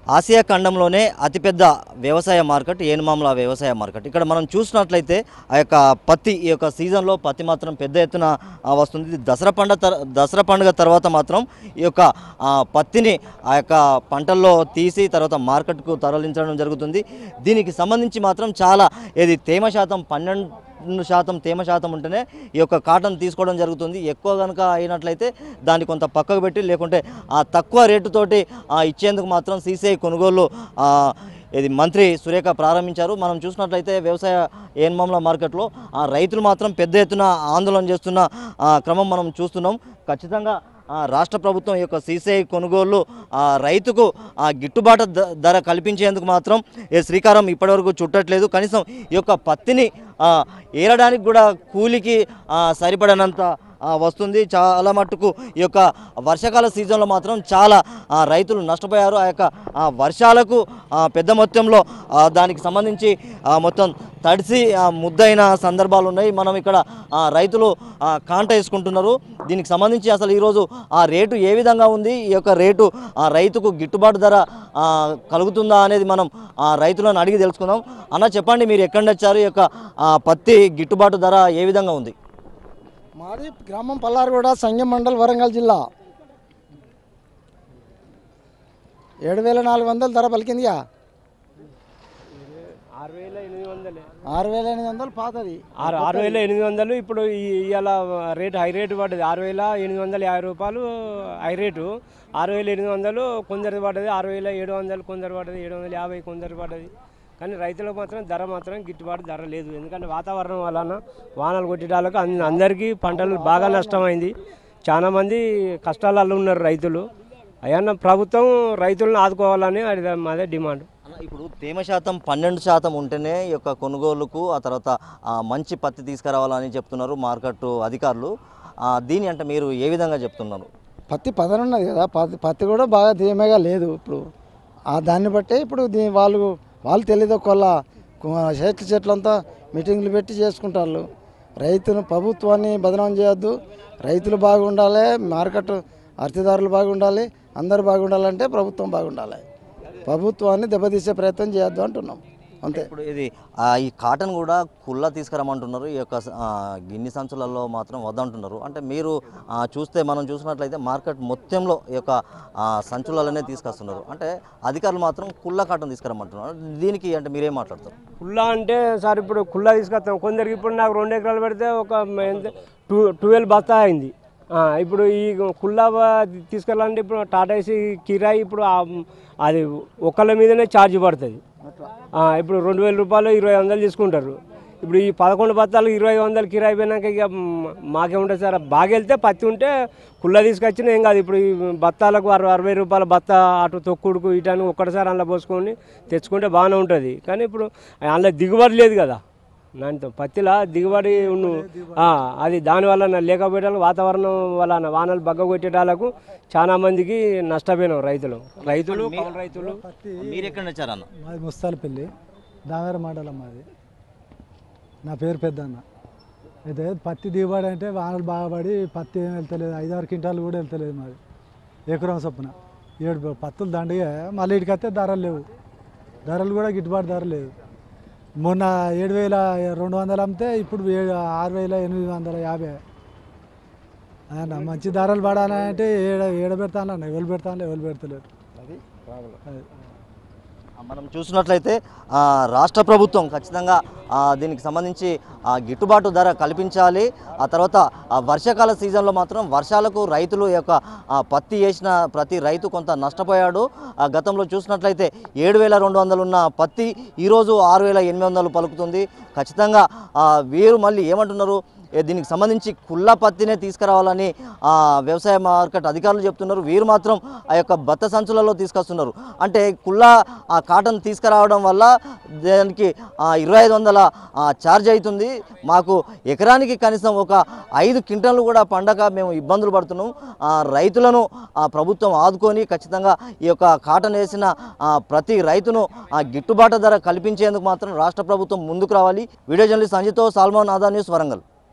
Asia ఖండంలోనే అతిపెద్ద వ్యవసాయ market Enumamula వ్యవసాయ మార్కెట్ ఇక్కడ మనం చూసినట్లయితే ఆ యొక్క పత్తి ఈ యొక్క సీజన్లో పత్తి మాత్రం పెద్ద ఎత్తున ఆ, వస్తుంది ఇది దసరా పండుగ తర్- దసరా పండుగ తర్వాత మాత్రం ఈ యొక్క ఆ, పత్తిని ఆ యొక్క పంటల్లో తీసి తర్వాత మార్కెట్కు తరలించడం జరుగుతుంది దీనికి సంబంధించి మాత్రం చాలా ఇది తేమ శాతం పన్నెండు రెండు శాతం తేమ శాతం ఉంటేనే ఈ యొక్క కాటన్ తీసుకోవడం జరుగుతుంది ఎక్కువ కనుక అయినట్లయితే దాన్ని కొంత పక్కకు పెట్టి లేకుంటే ఆ తక్కువ రేటుతోటి ఆ, ఇచ్చేందుకు మాత్రం సీసీఐ కొనుగోలు ఆ, ఇది మంత్రి సురేఖ ప్రారంభించారు మనం చూసినట్లయితే వ్యవసాయ ఏన్మామల మార్కెట్లో ఆ రైతులు మాత్రం పెద్ద ఎత్తున ఆందోళన చేస్తున్న ఆ, క్రమం మనం చూస్తున్నాం ఖచ్చితంగా ఆ, రాష్ట్ర ప్రభుత్వం ఈ యొక్క సీసీఐ కొనుగోలు ఆ, రైతుకు ఆ, గిట్టుబాటు ధ- ధర కల్పించేందుకు మాత్రం ఈ శ్రీకారం ఇప్పటివరకు చుట్టట్లేదు కనీసం ఈ యొక్క పత్తిని ఆ, ఏరడానికి కూడా కూలికి ఆ, సరిపడనంత ఆ, వస్తుంది చాలా మట్టుకు ఈ యొక్క వర్షాకాల సీజన్లో మాత్రం చాలా ఆ, రైతులు నష్టపోయారు ఆ యొక్క ఆ, వర్షాలకు ఆ, పెద్ద మొత్తంలో ఆ, దానికి సంబంధించి ఆ, మొత్తం తడిసి ఆ, ముద్దైన సందర్భాలు ఉన్నాయి మనం ఇక్కడ ఆ, రైతులు ఆ, కాంట వేసుకుంటున్నారు దీనికి సంబంధించి అసలు ఈరోజు ఆ రేటు ఏ విధంగా ఉంది ఈ యొక్క రేటు ఆ రైతుకు గిట్టుబాటు ధర ఆ, కలుగుతుందా అనేది మనం ఆ రైతులను అడిగి తెలుసుకుందాం అన్న చెప్పండి మీరు ఎక్కడి నుంచి వచ్చారు ఈ యొక్క ఆ, పత్తి గిట్టుబాటు ధర ఏ విధంగా ఉంది మాది గ్రామం పల్లారుగూడ సంగం మండల్ వరంగల్ జిల్లా ఏడు వేల నాలుగు వందలు ధర పలికిందిగా ఆరు వేల ఎనిమిది వందలే ఆరు వేల ఎనిమిది వందలు పాతది ఆరు ఆరు వేల ఎనిమిది వందలు ఇప్పుడు ఇవాళ రేటు హై రేటు పడ్డది ఆరు వేల ఎనిమిది వందల యాభై రూపాయలు హై రేటు ఆరు వేల ఎనిమిది వందలు కొందరు పడ్డది ఆరు వేల ఏడు వందలు కొందరు పడ్డది ఏడు వందల యాభై కొందరు పడ్డది కానీ రైతులకు మాత్రం ధర మాత్రం గిట్టుబాటు ధర లేదు ఎందుకంటే వాతావరణం వలన వానలు కొట్టేటాలకు అన్- అందరికీ పంటలు బాగా నష్టమైంది చాలా మంది కష్టాలలో ఉన్నారు రైతులు అయ్యన్న ప్రభుత్వం రైతులను ఆదుకోవాలని అది మాదే డిమాండ్ అన్న, ఇప్పుడు తేమ శాతం పన్నెండు శాతం ఉంటేనే ఈ యొక్క కొనుగోలుకు ఆ తర్వాత ఆ, మంచి పత్తి తీసుకురావాలని చెప్తున్నారు మార్కెట్ అధికారులు ఆ, దీని అంటే మీరు ఏ విధంగా చెప్తున్నారు పత్తి పదన ఉన్నది కదా పత్తి పత్తి కూడా బాగా ధీమగా లేదు ఇప్పుడు ఆ దాన్ని బట్టే ఇప్పుడు దీ వాళ్ళు వాళ్ళు తెలియదు కొల్ల చెట్ల చెట్లంతా మీటింగ్లు పెట్టి చేసుకుంటారు రైతును ప్రభుత్వాన్ని బదనాం చేయొద్దు రైతులు బాగుండాలి మార్కెట్ అర్థదారులు బాగుండాలి అందరు బాగుండాలంటే ప్రభుత్వం బాగుండాలి ప్రభుత్వాన్ని దెబ్బతీసే ప్రయత్నం చేయొద్దు అంటున్నాం అంతే ఇప్పుడు ఇది ఆ, ఈ కాటన్ కూడా కుల్ల తీసుకురమ్మంటున్నారు ఈ యొక్క ఆ, గిన్ని సంచులలో మాత్రం వద్దంటున్నారు అంటే మీరు ఆ, చూస్తే మనం చూసినట్లయితే మార్కెట్ మొత్తంలో ఈ యొక్క ఆ, సంచులలోనే తీసుకొస్తున్నారు అంటే అధికారులు మాత్రం కుల్ల కాటన్ తీసుకురమ్మంటున్నారు దీనికి అంటే మీరేం మాట్లాడతారు కుల్లా అంటే సార్ ఇప్పుడు కుల్లా తీసుకొస్తాం కొందరికి ఇప్పుడు నాకు రెండు ఎకరాలు పెడితే ఒక ఎంత టూ ట్వెల్వ్ బస్తా అయింది ఆ, ఇప్పుడు ఈ కుల్లా బ- తీసుకెళ్ళాలంటే ఇప్పుడు టాటా ఏసీ కిరాయి ఇప్పుడు ఆ- అది ఒకళ్ళ మీదనే ఛార్జ్ పడుతుంది ఆ, ఇప్పుడు రెండు వేల రూపాయలు ఇరవై వందలు తీసుకుంటారు ఇప్పుడు ఈ పదకొండు బత్తాలు ఇరవై వందలు కిరాయి పోయినాక ఇక మ్, మాకేముంటుంది సార్ బాగా వెళ్తే పత్తి ఉంటే కుల్ల తీసుకొచ్చినా ఏం కాదు ఇప్పుడు ఈ బత్తాలకు అరవై అరవై రూపాయల బత్త అటు తొక్కుడుకు ఇటాను ఒక్కటిసారి అందులో పోసుకొని తెచ్చుకుంటే బాగానే ఉంటుంది కానీ ఇప్పుడు అందులో దిగుబడి లేదు కదా దాంతో పత్తిలా దిగుబడి ఉన్ను ఆ, అది దానివల్ల లేకపోయేటాలకు వాతావరణం వలన వానలు బగ్గ కొట్టేటాలకు చాలా మందికి నష్టపోయినాం రైతులు రైతులు కౌలు రైతులు మీరు ఎక్కడ వచ్చారన్న మాది ముస్తాలపల్లి దావేర మండలం మాది నా పేరు పెద్దన్న అయితే పత్తి దిగుబడి అంటే వానలు బాగా పడి పత్తి ఏం వెళ్తలేదు ఐదారు క్వింటాలు కూడా వెళ్తలేదు మాది ఎకరం చొప్పున ఏడు పత్తులు దండిగా మళ్ళీ ఇటుకైతే ధరలు లేవు ధరలు కూడా గిట్టుబాటు ధర లేదు మొన్న ఏడు వేల రెండు వందలు అమ్మితే ఇప్పుడు ఏడు ఆరు వేల ఎనిమిది వందల యాభై అన్న మంచి ధరలు పడాలంటే ఏడ ఏడ పెడతాను ఎవరు పెడతాను ఎవరు పెడతలేరు అది మనం చూసినట్లయితే ఆ, రాష్ట్ర ప్రభుత్వం ఖచ్చితంగా ఆ, దీనికి సంబంధించి ఆ, గిట్టుబాటు ధర కల్పించాలి ఆ తర్వాత ఆ, వర్షాకాల సీజన్లో మాత్రం వర్షాలకు రైతులు ఈ యొక్క ఆ, పత్తి వేసిన ప్రతి రైతు కొంత నష్టపోయాడు ఆ, గతంలో చూసినట్లయితే ఏడు వేల రెండు వందలు ఉన్న పత్తి ఈరోజు ఆరు వేల ఎనిమిది వందలు పలుకుతుంది ఖచ్చితంగా ఆ, వీరు మళ్ళీ ఏమంటున్నారు ఏ దీనికి సంబంధించి కుల్ల పత్తినే తీసుకురావాలని ఆ, వ్యవసాయ మార్కెట్ అధికారులు చెప్తున్నారు వీరు మాత్రం ఆ యొక్క బత్త సంచులలో తీసుకొస్తున్నారు అంటే కుల్ల ఆ కాటన్ తీసుకురావడం వల్ల దానికి ఆ, ఇరవై ఐదు వందల ఆ, ఛార్జ్ అవుతుంది మాకు ఎకరానికి కనీసం ఒక ఐదు క్వింటన్లు కూడా పండగ మేము ఇబ్బందులు పడుతున్నాం ఆ, రైతులను ఆ, ప్రభుత్వం ఆదుకొని ఖచ్చితంగా ఈ యొక్క కాటన్ వేసిన ఆ, ప్రతి రైతును ఆ గిట్టుబాటు ధర కల్పించేందుకు మాత్రం రాష్ట్ర ప్రభుత్వం ముందుకు రావాలి వీడియో జర్నలిస్ట్ సంజితో సాల్మోన్ ఆదా న్యూస్ వరంగల్